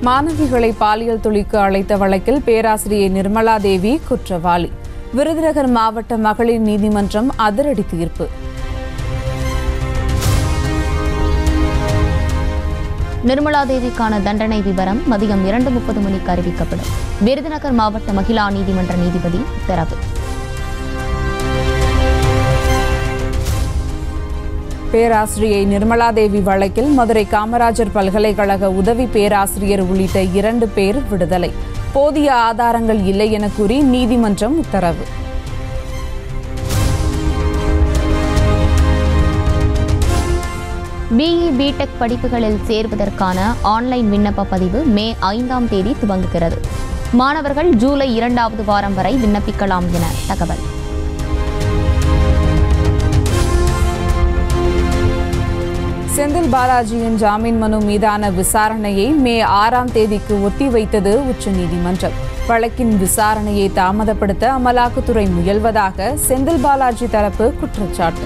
மாணவிகளை பாலியல் தொழிலுக்கு அழைத்த வழக்கில் பேராசிரியை நிர்மலா தேவி குற்றவாளி விருதுநகர் மாவட்ட மகளிர் நீதிமன்றம் அதிரடி தீர்ப்பு நிர்மலா தேவிக்கான தண்டனை விவரம் மதியம் இரண்டு முப்பது மணிக்கு அறிவிக்கப்படும் விருதுநகர் மாவட்ட மகிழா நீதிமன்ற நீதிபதி உத்தரவு பேராசிரியை நிர்மலா தேவி வழக்கில் மதுரை காமராஜர் பல்கலைக்கழக உதவி பேராசிரியர் உள்ளிட்ட இரண்டு பேர் விடுதலை போதிய ஆதாரங்கள் இல்லை என கூறி நீதிமன்றம் உத்தரவு பிஇ பிடெக் படிப்புகளில் சேர்வதற்கான ஆன்லைன் விண்ணப்ப பதிவு மே ஐந்தாம் தேதி துவங்குகிறது மாணவர்கள் ஜூலை இரண்டாவது வாரம் வரை விண்ணப்பிக்கலாம் என தகவல் செந்தில் பாலாஜியின் ஜாமீன் மனு மீதான விசாரணையை மே ஆறாம் தேதிக்கு ஒத்திவைத்தது உச்சநீதிமன்றம் வழக்கின் விசாரணையை தாமதப்படுத்த அமலாக்கத்துறை முயல்வதாக செந்தில் பாலாஜி தரப்பு குற்றச்சாட்டு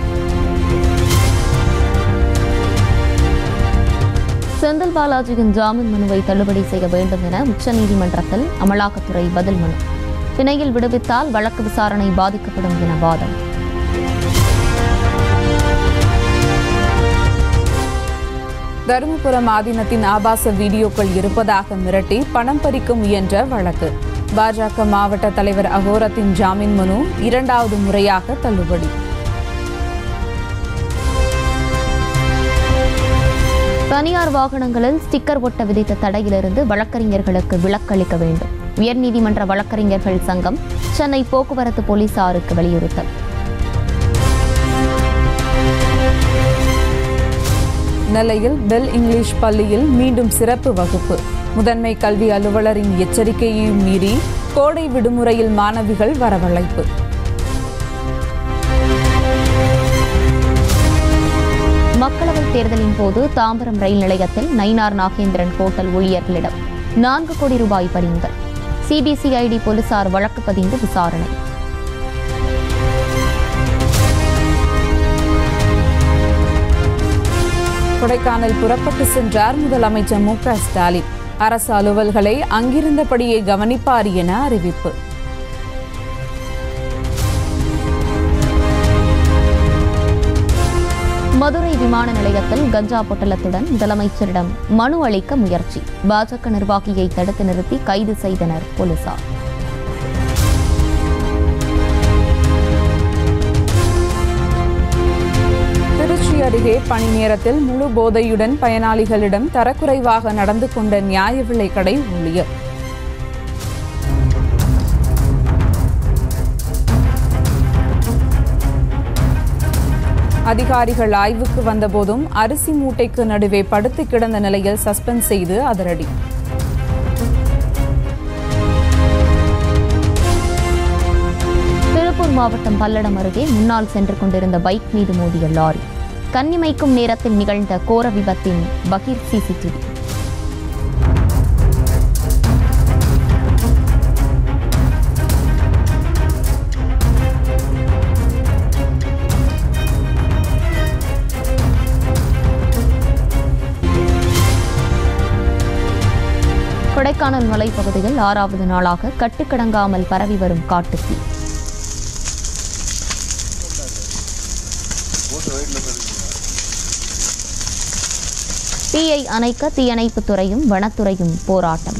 செந்தில் பாலாஜியின் ஜாமீன் மனுவை தள்ளுபடி செய்ய வேண்டும் என உச்சநீதிமன்றத்தில் அமலாக்கத்துறை பதில் மனு பிணையில் விடுவித்தால் வழக்கு விசாரணை பாதிக்கப்படும் என வாதம் தருமபுரம் ஆதீனத்தின் ஆபாச வீடியோக்கள் இருப்பதாக மிரட்டி பணம் பறிக்க முயன்ற வழக்கு பாஜக மாவட்ட தலைவர் அகோரத்தின் ஜாமீன் மனு இரண்டாவது முறையாக தள்ளுபடி தனியார் வாகனங்களில் ஸ்டிக்கர் ஒட்ட விதித்த தடையிலிருந்து வழக்கறிஞர்களுக்கு விலக்களிக்க வேண்டும் உயர்நீதிமன்ற வழக்கறிஞர்கள் சங்கம் சென்னை போக்குவரத்து போலீசாருக்கு வலியுறுத்தல் நெல்லையில் பெல் இங்கிலீஷ் பள்ளியில் மீண்டும் சிறப்பு வகுப்பு முதன்மை கல்வி அலுவலரின் எச்சரிக்கையையும் மீறி கோடை விடுமுறையில் மாணவிகள் வரவழைப்பு மக்களவைத் தேர்தலின் போது தாம்பரம் ரயில் நிலையத்தில் நயினார் நாகேந்திரன் ஹோட்டல் ஊழியர்களிடம் நான்கு கோடி ரூபாய் பறிமுதல் சிபிசிஐடி போலீசார் வழக்கு பதிந்து விசாரணை கொடைக்கானல் புறப்பட்டு சென்றார் முதலமைச்சர் மு க ஸ்டாலின் அரசு அலுவல்களை அங்கிருந்தபடியே கவனிப்பார் என அறிவிப்பு மதுரை விமான நிலையத்தில் கஞ்சா பொட்டலத்துடன் முதலமைச்சரிடம் மனு அளிக்க முயற்சி பாஜக நிர்வாகியை தடுத்து நிறுத்தி கைது செய்தனர் போலீசார் திருச்சி அருகே பணி நேரத்தில் முழு போதையுடன் பயனாளிகளிடம் தரக்குறைவாக நடந்து கொண்ட நியாய விலைக் கடை ஊழியர் அதிகாரிகள் ஆய்வுக்கு வந்தபோதும் அரிசி மூட்டைக்கு நடுவே படுத்து கிடந்த நிலையில் சஸ்பெண்ட் செய்து அதிரடி திருப்பூர் மாவட்டம் பல்லடம் அருகே முன்னால் சென்று கொண்டிருந்த பைக் மீது மோதிய லாரி கண்ணிமைக்கும் நேரத்தில் நிகழ்ந்த கோர விபத்தின் பகீர் சிசிடிவி கொடைக்கானல் மலைப்பகுதியில் ஆறாவது நாளாக கட்டுக்கடங்காமல் பரவி வரும் காட்டுத்தீ தீயை அணைக்க தீயணைப்புத் துறையும் வனத்துறையும் போராட்டம்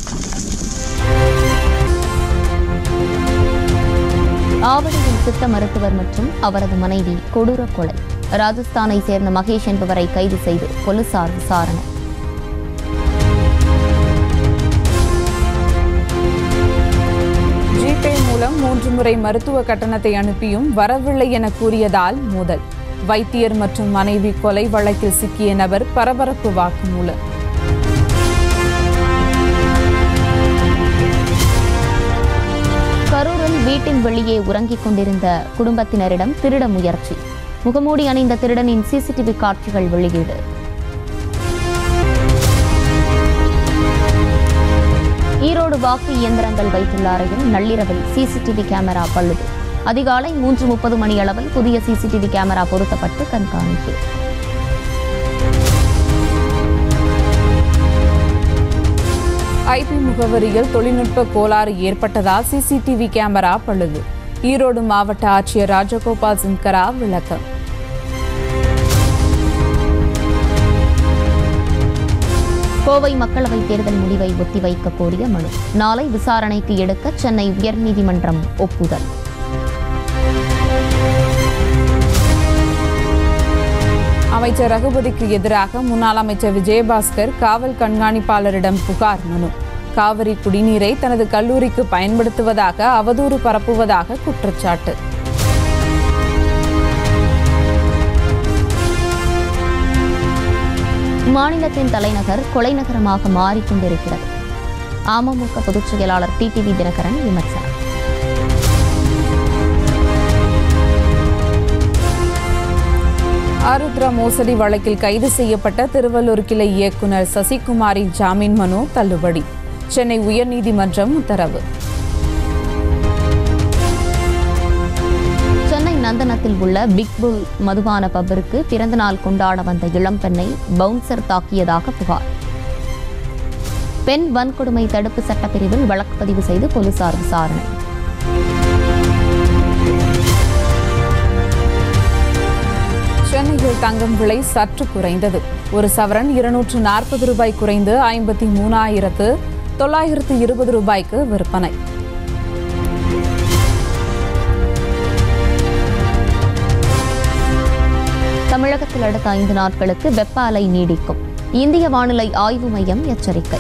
ஆவடியில் சித்த மருத்துவர் மற்றும் அவரது மனைவி கொடூர கொலை ராஜஸ்தானை சேர்ந்த மகேஷ் என்பவரை கைது செய்து போலீசார் விசாரணை ஜிபே மூலம் மூன்று முறை மருத்துவ கட்டணத்தை அனுப்பியும் வரவில்லை என கூறியதால் மோதல் வைத்தியர் மற்றும் மனைவி கொலை வழக்கில் சிக்கிய நபர் பரபரப்பு வாக்குமூலம் கரூரில் வீட்டின் வெளியே உறங்கிக் கொண்டிருந்த குடும்பத்தினரிடம் திருட முயற்சி முகமூடி அணிந்த திருடனின் சிசிடிவி காட்சிகள் வெளியீடு ஈரோடு வாக்கு இயந்திரங்கள் வைத்துள்ள அறையில் நள்ளிரவில் சிசிடிவி கேமரா பழுது அதிகாலை மூன்று முப்பது மணி அளவில் புதிய சிசிடிவி கேமரா பொருத்தப்பட்டு கண்காணிப்பு முகவரியில் தொழில்நுட்ப கோளாறு ஏற்பட்டதால் சிசிடிவி கேமரா பழுது ஈரோடு மாவட்ட ஆட்சியர் ராஜகோபால் சின்கரா விளக்கம் கோவை மக்களவைத் தேர்தல் முடிவை ஒத்திவைக்க கோரிய மனு நாளை விசாரணைக்கு எடுக்க சென்னை உயர்நீதிமன்றம் ஒப்புதல் அமைச்சர் ரகுபதிக்கு எதிராக முன்னாள் அமைச்சர் விஜயபாஸ்கர் காவல் கண்காணிப்பாளரிடம் புகார் மனு காவிரி குடிநீரை தனது கல்லூரிக்கு பயன்படுத்துவதாக அவதூறு பரப்புவதாக குற்றச்சாட்டு மாநிலத்தின் தலைநகர் கொலை நகரமாக மாறிக்கொண்டிருக்கிறது அமமுக பொதுச் செயலாளர் டிடிவி தினகரன் விமர்சனம் ஆருத்ரா மோசடி வழக்கில் கைது செய்யப்பட்ட திருவள்ளூர் கிளை இயக்குனர் சசிகுமாரின் ஜாமீன் மனு தள்ளுபடி சென்னை உயர்நீதிமன்றம் உத்தரவு சென்னை நந்தனத்தில் உள்ள பிக் புல் மதுபான பப்பிற்கு பிறந்தநாள் கொண்டாட வந்த இளம்பெண்ணை பவுன்சர் தாக்கியதாக புகார் பெண் வன்கொடுமை தடுப்பு சட்டப்பிரிவில் வழக்கு பதிவு செய்து போலீசார் விசாரணை சென்னையில் தங்கம் விலை சற்று குறைந்தது ஒரு சவரன் இருநூற்று நாற்பது ரூபாய் குறைந்து ஐம்பத்தி மூணாயிரத்து தொள்ளாயிரத்து இருபது ரூபாய்க்கு விற்பனை தமிழகத்தில் அடுத்த ஐந்து நாட்களுக்கு வெப்ப அலை நீடிக்கும் இந்திய வானிலை ஆய்வு மையம் எச்சரிக்கை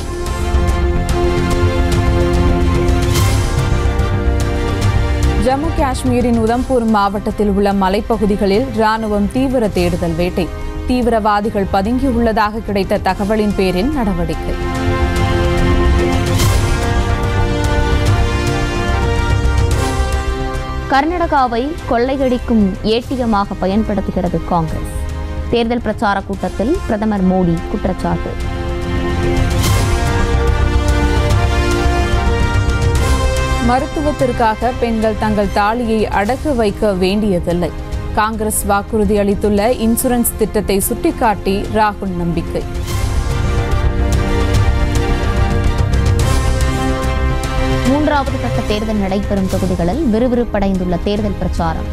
ஜம்மு காஷ்மீரின் உதம்பூர் மாவட்டத்தில் உள்ள மலைப்பகுதிகளில் ராணுவம் தீவிர தேடுதல் வேட்டை தீவிரவாதிகள் பதுங்கியுள்ளதாக கிடைத்த தகவலின் பேரில் நடவடிக்கை கர்நாடகாவை கொள்ளையடிக்கும் ஏடிஎம்மாக பயன்படுத்துகிறது காங்கிரஸ் தேர்தல் பிரச்சார கூட்டத்தில் பிரதமர் மோடி குற்றச்சாட்டு மருத்துவத்திற்காக பெண்கள் தங்கள் தாலியை அடக்க வைக்க வேண்டியதில்லை காங்கிரஸ் வாக்குறுதி அளித்துள்ள இன்சூரன்ஸ் திட்டத்தை சுட்டிக்காட்டி ராகுல் நம்பிக்கை மூன்றாவது கட்ட தேர்தல் நடைபெறும் தொகுதிகளில் விறுவிறுப்படைந்துள்ள தேர்தல் பிரச்சாரம்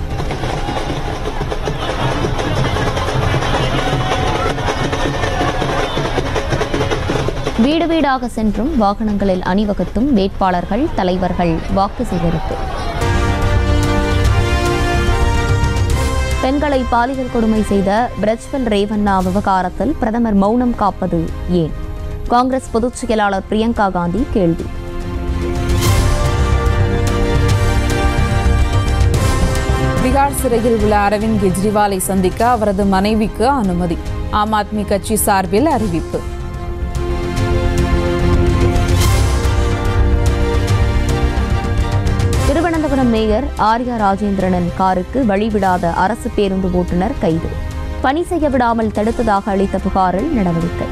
வீடு வீடாக சென்றும் வாகனங்களில் அணிவகுத்தும் வேட்பாளர்கள் தலைவர்கள் வாக்கு சேகரிப்பு பெண்களை பாலியல் கொடுமை செய்த பிரஜ்வல் ரேவண்ணா விவகாரத்தில் பிரதமர் மௌனம் காப்பது ஏன் காங்கிரஸ் பொதுச் செயலாளர் பிரியங்கா காந்தி கேள்வி பீகார் சிறையில் உள்ள அரவிந்த் கெஜ்ரிவாலை சந்திக்க அவரது மனைவிக்கு அனுமதி ஆம் ஆத்மி கட்சி சார்பில் அறிவிப்பு திருவனந்தபுரம் மேயர் ஆர்யா ராஜேந்திரனின் காருக்கு வழிவிடாத அரசு பேருந்து ஓட்டுநர் கைது பணி செய்ய விடாமல் தடுத்ததாக அளித்த புகாரில் நடவடிக்கை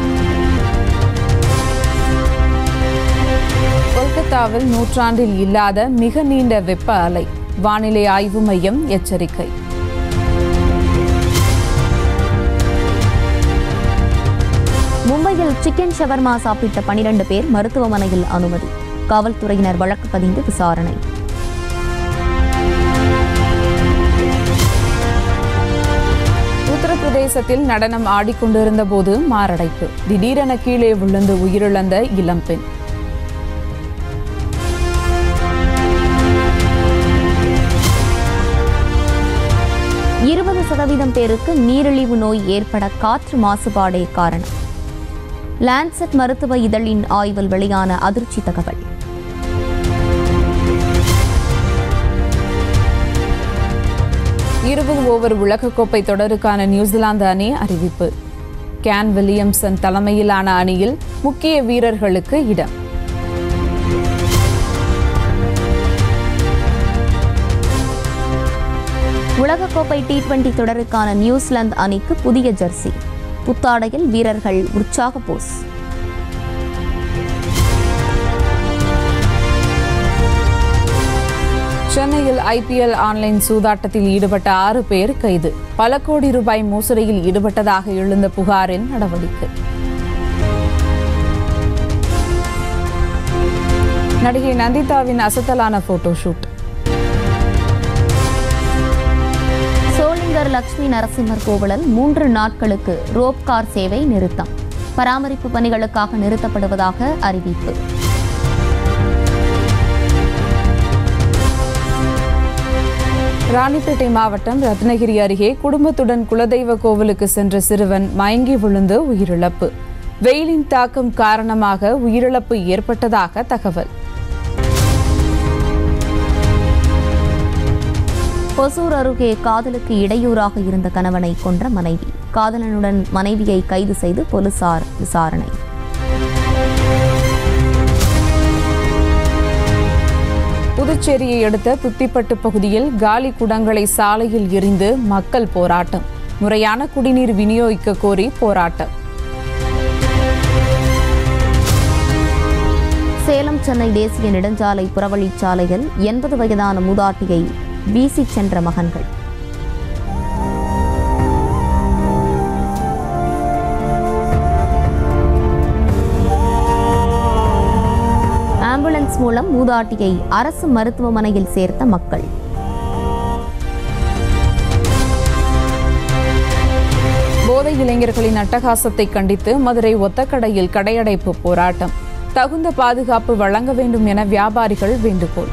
கொல்கத்தாவில் நூற்றாண்டில் இல்லாத மிக நீண்ட வெப்ப அலை வானிலை ஆய்வு மையம் எச்சரிக்கை மும்பையில் சிக்கன் ஷவர்மா சாப்பிட்ட பனிரெண்டு பேர் மருத்துவமனையில் அனுமதி காவல்துறையினர் வழக்கு பதிந்து விசாரணை உத்தரப்பிரதேசத்தில் நடனம் ஆடிக்கொண்டிருந்த போது மாரடைப்பு திடீரென கீழே விழுந்து உயிரிழந்த இளம்பெண் இருபது சதவீதம் பேருக்கு நீரிழிவு நோய் ஏற்பட காற்று மாசுபாடே காரணம் லான்செட் மருத்துவ இதழின் ஆய்வில் வெளியான அதிர்ச்சி தகவல் இருபது ஓவர் உலகக்கோப்பை தொடருக்கான நியூசிலாந்து அணி அறிவிப்பு கேன் வில்லியம்சன் தலைமையிலான அணியில் முக்கிய வீரர்களுக்கு இடம் உலகக்கோப்பை டி டுவெண்டி தொடருக்கான நியூசிலாந்து அணிக்கு புதிய ஜெர்சி புத்தாடையில் வீரர்கள் உற்சாக போஸ் சென்னையில் ஐபிஎல் ஆன்லைன் சூதாட்டத்தில் ஈடுபட்ட ஆறு பேர் கைது பல கோடி ரூபாய் மோசடியில் ஈடுபட்டதாக எழுந்த புகாரில் நடவடிக்கை நடிகை நந்திதாவின் அசத்தலான போட்டோஷூட் சோளிங்கர் லட்சுமி நரசிம்மர் கோவிலில் மூன்று நாட்களுக்கு ரோப் கார் சேவை நிறுத்தம் பராமரிப்பு பணிகளுக்காக நிறுத்தப்படுவதாக அறிவிப்பு ராணிப்பேட்டை மாவட்டம் ரத்னகிரி அருகே குடும்பத்துடன் குலதெய்வ கோவிலுக்கு சென்ற சிறுவன் மயங்கி விழுந்து உயிரிழப்பு வெயிலின் தாக்கம் காரணமாக உயிரிழப்பு ஏற்பட்டதாக தகவல் ஒசூர் அருகே காதலுக்கு இடையூறாக இருந்த கணவனை கொன்ற மனைவி காதலனுடன் மனைவியை கைது செய்து போலீசார் விசாரணை புதுச்சேரியை அடுத்த துத்திப்பட்டு பகுதியில் காலி குடங்களை சாலையில் எரிந்து மக்கள் போராட்டம் முறையான குடிநீர் விநியோகிக்க கோரி போராட்டம் சேலம் சென்னை தேசிய நெடுஞ்சாலை புறவழிச்சாலையில் எண்பது வயதான மூதாட்டியை வீசிச் சென்ற மகன்கள் ஆம்புலன்ஸ் மூலம் மூதாட்டியை அரசு மருத்துவமனையில் சேர்த்த மக்கள் போதை இளைஞர்களின் அட்டகாசத்தை கண்டித்து மதுரை ஒத்தக்கடையில் கடையடைப்பு போராட்டம் தகுந்த பாதுகாப்பு வழங்க வேண்டும் என வியாபாரிகள் வேண்டுகோள்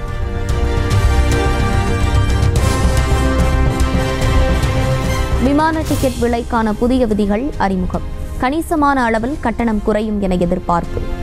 விமான டிக்கெட் விலைக்கான புதிய விதிகள் அறிமுகம் கணிசமான அளவில் கட்டணம் குறையும் என எதிர்பார்ப்பு